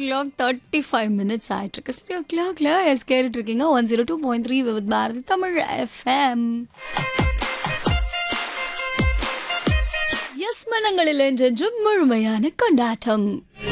Clock thirty five minutes ஆயிட்டு இருக்கு studio கிளாக்ல எஸ் கேட்டுட்டு இருக்கீங்க one zero two point three with Bharathi Tamil FM எஸ் மனங்களில் என்றென்றும் முழுமையான கொண்டாட்டம்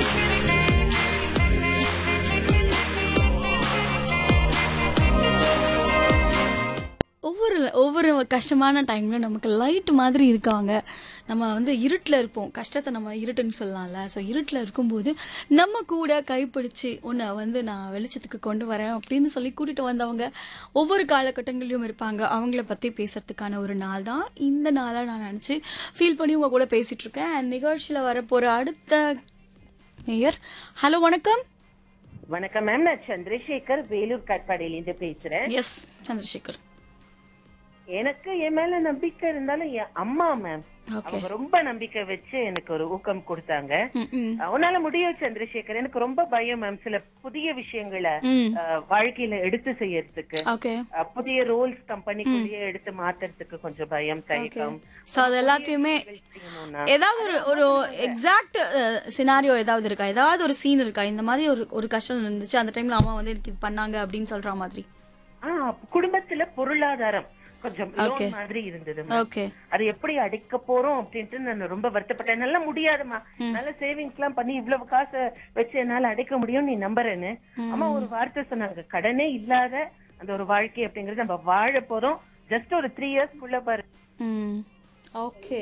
ஒவ்வொரு ஒவ்வொரு கஷ்டமான டைம்ல நமக்கு லைட் மாதிரி இருக்காங்க நம்ம வந்து இருட்டில் இருப்போம் கஷ்டத்தை நம்ம இருட்டுன்னு சொல்லலாம்ல ஸோ இருட்டில் இருக்கும்போது நம்ம கூட கைப்பிடிச்சு உன்னை வந்து நான் வெளிச்சத்துக்கு கொண்டு வரேன் அப்படின்னு சொல்லி கூட்டிட்டு வந்தவங்க ஒவ்வொரு காலகட்டங்களிலும் இருப்பாங்க அவங்கள பற்றி பேசுறதுக்கான ஒரு நாள் தான் இந்த நாளாக நான் நினச்சி ஃபீல் பண்ணி உங்க கூட பேசிட்டு இருக்கேன் அண்ட் நிகழ்ச்சியில் வரப்போகிற அடுத்த நேயர் ஹலோ வணக்கம் வணக்கம் மேம் நான் சந்திரசேகர் வேலூர் காட்பாடியிலிருந்து பேசுறேன் எஸ் சந்திரசேகர் எனக்கு என் மேல நம்பிக்கை இருந்தாலும் என் அம்மா மேம் ஓகே அவங்க ரொம்ப நம்பிக்கை வச்சு எனக்கு ஒரு ஊக்கம் கொடுத்தாங்க ம் ம் உன்னால முடியும் சந்திரசேகர் எனக்கு ரொம்ப பயம் மேம் சில புதிய விஷயங்களை ம் அஹ், வாழ்க்கையில எடுத்து செய்யறதுக்கு ஓகே அஹ், புதிய ரோல்ஸ் கம்பெனிக்குள்ளேயே எடுத்து மாத்துறதுக்கு கொஞ்சம் பயம் தயக்கம் ஸோ அது எல்லாத்தையுமே செய்யணும்னா ஏதாவது ஒரு ஒரு எக்ஸாக்ட் சினாரியோ ஏதாவது இருக்கா ஏதாவது ஒரு சீன் இருக்கா இந்த மாதிரி ஒரு ஒரு கஷ்டம் இருந்துச்சு அந்த டைம்ல அம்மா வந்து எனக்கு இது பண்ணாங்க அப்படின்னு சொல்ற மாதிரி ஆஹ் குடும்பத்துல பொருளாதாரம் கொஞ்சம் Okay. loan மாதிரி இருந்தது ma'am. ஓகே அது எப்படி அடிக்க போறோம் அப்படின்ட்டு நான் ரொம்ப வருத்தப்பட்டேன் என்னால முடியாதுமா நல்ல சேவிங்ஸ் எல்லாம் பண்ணி இவ்வளவு காசை வச்சு என்னால அடைக்க முடியும் நீ நம்புறேன்னு அம்மா ஒரு வார்த்தை சொன்னாங்க கடனே இல்லாத அந்த ஒரு வாழ்க்கை அப்படிங்கறது நம்ம வாழ போறோம் ஜஸ்ட் ஒரு த்ரீ இயர்ஸ் குள்ள பாரு ம் ஓகே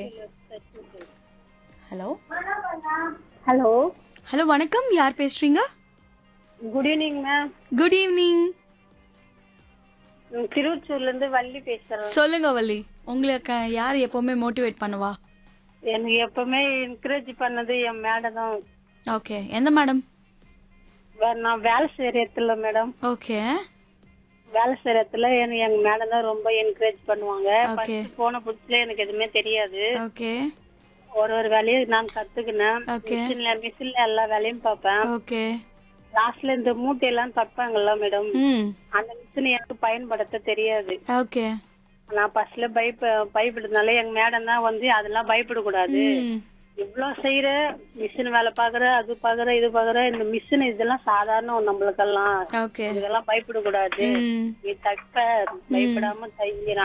ஹலோ ஹலோ ஹலோ வணக்கம் யார் பேசுறீங்க good evening ma'am good evening திருவச்சூர்ல இருந்து வள்ளி பேசுறேன் சொல்லுங்க வள்ளி உங்களுக்கு யார் எப்பவுமே மோட்டிவேட் பண்ணுவா எனக்கு எப்பவுமே என்கரேஜ் பண்ணது என் மேடம் தான் ஓகே எந்த மேடம் வே- நான் வேலை செய்யற இடத்துல மேடம் ஓகே வேலை செய்யற இடத்துல எனக்கு எங்க மேடம் தான் ரொம்ப என்கரேஜ் பண்ணுவாங்க Okay. First போன புதுசுல எனக்கு எதுவுமே தெரியாது ஓகே ஒரு ஒரு வேலையை நான் கத்துக்கினேன் Okay. மிஷின்ல மிஷின்ல எல்லா வேலையும் பார்ப்பேன் ஓகே லாஸ்ட்ல இந்த மூட்டையெல்லாம் தப்பாங்கல்ல மேடம் ம் அந்த மிஷின் எனக்கு பயன்படுத்த தெரியாது ஓகே நான் ஃபர்ஸ்ட்ல பயப்ப பயப்படுறதுனால எங்க மேடம் தான் வந்து அதெல்லாம் பயப்படக்கூடாது ம் இவ்வளவு செய்யற மிஷின் வேலை பாக்குற அது பாக்குற இது பாக்குற இந்த மிஷின் இதெல்லாம் சாதாரணம் நம்மளுக்கெல்லாம் ஓகே இதெல்லாம் பயப்படக்கூடாது ம் நீ தப்ப பயப்படாம தைங்க